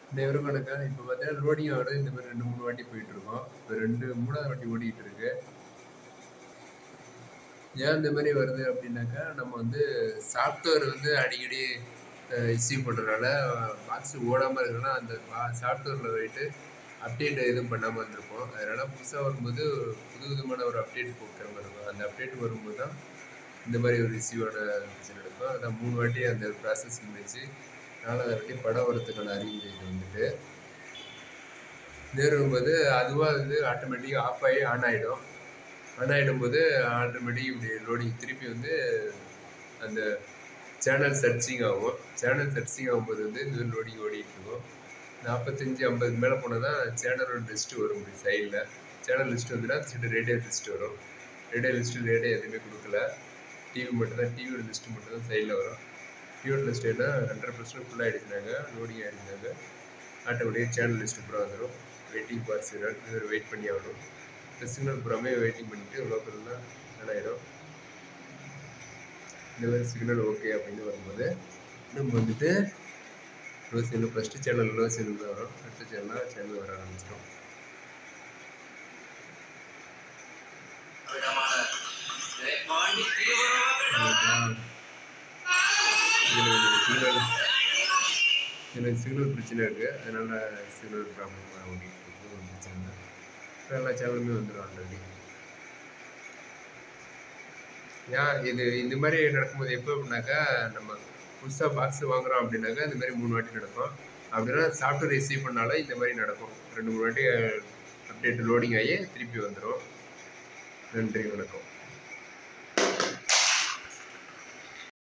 அனைவருக்கும் வணக்கம் இப்போ பார்த்தீங்கன்னா லோடிங் ஆகுறது இந்த மாதிரி ரெண்டு மூணு வாட்டி போயிட்டு இருக்கோம் இப்போ ரெண்டு மூணாவது வாட்டி ஓடிட்டு இருக்கு ஏன் இந்த மாதிரி வருது அப்படின்னாக்கா நம்ம வந்து சாஃப்ட்வேர் வந்து அடிக்கடி இஷ்யூ பண்ணுறதுனால பாக்ஸ் ஓடாமல் இருக்குன்னா அந்த சாஃப்ட்வேரில் போயிட்டு அப்டேட் எதுவும் பண்ணாமல் இருந்திருப்போம் அதனால் புதுசாக வரும்போது புது விதமான ஒரு அப்டேட் கொடுக்குற மாதிரி இருக்கும் அந்த அப்டேட் வரும்போது தான் இந்த மாதிரி ஒரு இஷ்யூவான பிரச்சனை இருக்கும் அதான் மூணு வாட்டி அந்த ப்ராசஸ் இருந்துச்சு நாலாவது வாட்டி படம் வரத்துக்கான அறிகுறி இது வந்துட்டு நேரும்போது அதுவாக வந்து ஆட்டோமேட்டிக்காக ஆஃப் ஆகி ஆன் ஆகிடும் ஆன் ஆகிடும்போது ஆட்டோமேட்டிக் இப்படி லோடிங் திருப்பி வந்து அந்த சேனல் சர்ச்சிங் ஆகும் சேனல் சர்ச்சிங் ஆகும்போது வந்து இந்த லோடிங் ஓடிட்டு இருக்கும் நாற்பத்தஞ்சு ஐம்பது மேலே போனால் தான் சேனலோட லிஸ்ட்டு வரும் இப்படி சைடில் சேனல் லிஸ்ட் வந்துன்னா சைடு ரேடியோ லிஸ்ட் வரும் ரேடியோ லிஸ்ட்டு ரேடியோ எதுவுமே கொடுக்கல டிவி மட்டும் தான் டிவியோட லிஸ்ட்டு மட்டும் தான் சைடில் வரும் டிவியோட லிஸ்ட் என்ன ஹண்ட்ரட் பர்சன்ட் ஃபுல்லாக ஆகிடுச்சினாங்க லோடிங் ஆகிடுச்சினாங்க ஆட்டோமேட்டிக்காக சேனல் லிஸ்ட்டு பூரா வந்துடும் வெயிட்டிங் ஃபார் சிக்னல் இது வெயிட் பண்ணி ஆகணும் இந்த சிக்னல் பூராமே வெயிட்டிங் பண்ணிவிட்டு லோக்கல்லாம் ஆன் ஆகிடும் இந்த மாதிரி சிக்னல் ஓகே அப்படின்னு வரும்போது நம்ம வந்துட்டு low signal first channel low signal தான் வரும் அடுத்த சேனலாக சேனல் வர ஆரம்பிச்சிடும் விதமான வேட்பாண்டி திருவுருவங்கள் இதில் சிக்னல் இதில் சிக்னல் பிரச்சனை இருக்குது அதனால் சிக்னல் ப்ராப்ளம் ஓடிட்டு இருக்கு ஒன்றும் பிரச்சனை இல்லை இப்போ எல்லா சேனலுமே வந்துடும் ஆல்ரெடி ஏன் இது இந்த மாதிரி நடக்கும்போது எப்போ அப்படின்னாக்கா நம்ம புதுசாக பாக்ஸ் வாங்குறோம் அப்படின்னாக்கா இந்த மாதிரி மூணு வாட்டி நடக்கும் அப்படின்னா சாஃப்ட்வேர் ரிசீவ் பண்ணாலும் இந்த மாதிரி நடக்கும் ரெண்டு மூணு வாட்டி அப்டேட் லோடிங் ஆகி திருப்பி வந்துடும் நன்றி வணக்கம்